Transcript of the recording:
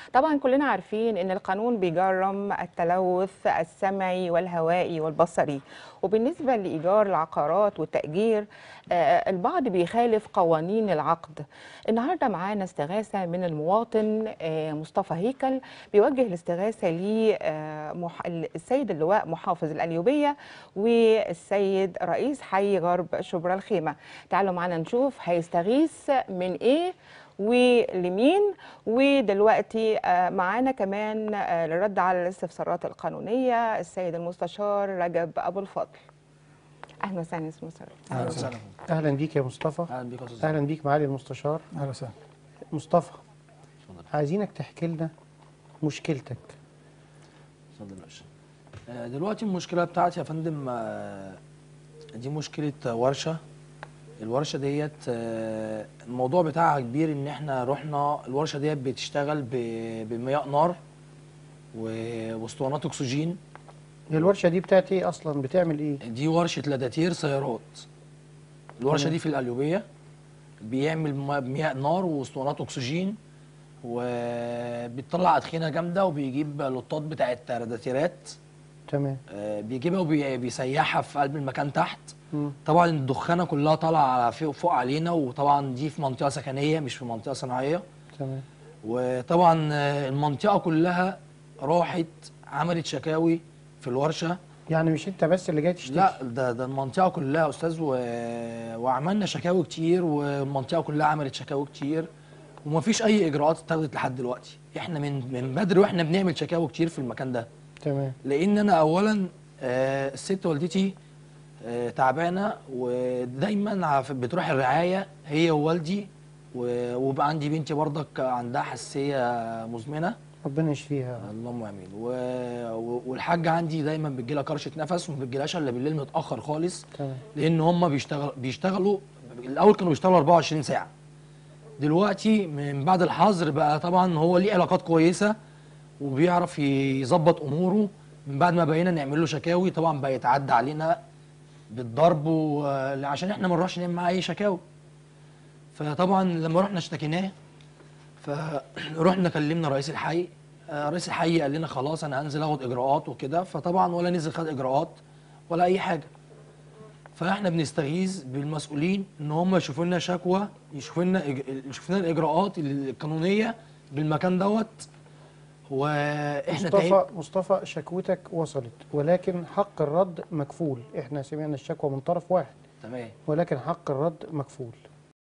طبعا كلنا عارفين ان القانون بيجرم التلوث السمعي والهوائي والبصري وبالنسبه لايجار العقارات والتاجير آه، البعض بيخالف قوانين العقد النهارده معانا استغاثه من المواطن آه، مصطفى هيكل بيوجه الاستغاثه للسيد اللواء محافظ القليوبيه والسيد رئيس حي غرب شبرا الخيمه تعالوا معانا نشوف هيستغيث من ايه ولمين ودلوقتي آه، معانا كمان آه، للرد على الاستفسارات القانونيه السيد المستشار رجب ابو الفضل اهلا وسهلا يا مستشار اهلا وسهلا اهلا بيك يا مصطفى اهلا بيك يا استاذ اهلا بيك معالي المستشار اهلا وسهلا مصطفى عايزينك تحكي لنا مشكلتك اتفضل يا باشا آه، دلوقتي المشكله بتاعتي يا فندم آه، دي مشكله ورشه الورشه ديت آه، الموضوع بتاعها كبير ان احنا رحنا الورشه ديت بتشتغل ب- بمياه نار و- واسطوانات اكسجين هي الورشه دي بتاعت ايه اصلا بتعمل ايه دي ورشه لداتير سيارات الورشه تمام. دي في القليوبيه بيعمل م- مياه نار واسطوانات اكسجين وبيطلع ادخنه جامده وبيجيب لوطات بتاعت راداتيرات تمام آه، بيجيبها وبيسيحها في قلب المكان تحت مم. طبعا الدخانه كلها طالعه على فوق فوق علينا وطبعا دي في منطقه سكنيه مش في منطقه صناعيه تمام وطبعا آه، المنطقه كلها راحت عملت شكاوي في الورشه يعني مش انت بس اللي جاي تشتكي لا ده ده المنطقه كلها يا استاذ و... وعملنا شكاوي كتير والمنطقه كلها عملت شكاوي كتير ومفيش اي اجراءات اتخذت لحد دلوقتي احنا من من بدري واحنا بنعمل شكاوي كتير في المكان ده تمام لان انا اولا آه، الست والدتي آه، تعبانه ودايما عف- بتروح الرعايه هي ووالدي و- وبقى عندي بنتي برضك عندها حساسيه مزمنه ربنا يشفيها اللهم امين و... و- والحاجه عندي دايما بتجيلها كرشه نفس وما بتجيلهاش الا بالليل متاخر خالص تمام لان هم بيشتغل بيشتغلوا الاول كانوا بيشتغلوا 24 ساعه دلوقتي من بعد الحظر بقى طبعا هو ليه علاقات كويسه وبيعرف يظبط اموره من بعد ما بقينا نعمل له شكاوي طبعا بقى يتعدى علينا بالضرب و... عشان احنا ما نروحش نعمل معاه اي شكاوي فطبعا لما رحنا اشتكيناه فرحنا كلمنا رئيس الحي آه، رئيس الحي قال لنا خلاص انا هنزل اخد اجراءات وكده فطبعا ولا نزل خد اجراءات ولا اي حاجه فاحنا بنستغيث بالمسؤولين ان هم يشوفوا لنا شكوى يشوفوا لنا إج- يشوفوا لنا الاجراءات القانونيه بالمكان دوت واحنا تعب مصطفى مصطفى شكوتك وصلت ولكن حق الرد مكفول احنا سمعنا الشكوى من طرف واحد تمام ولكن حق الرد مكفول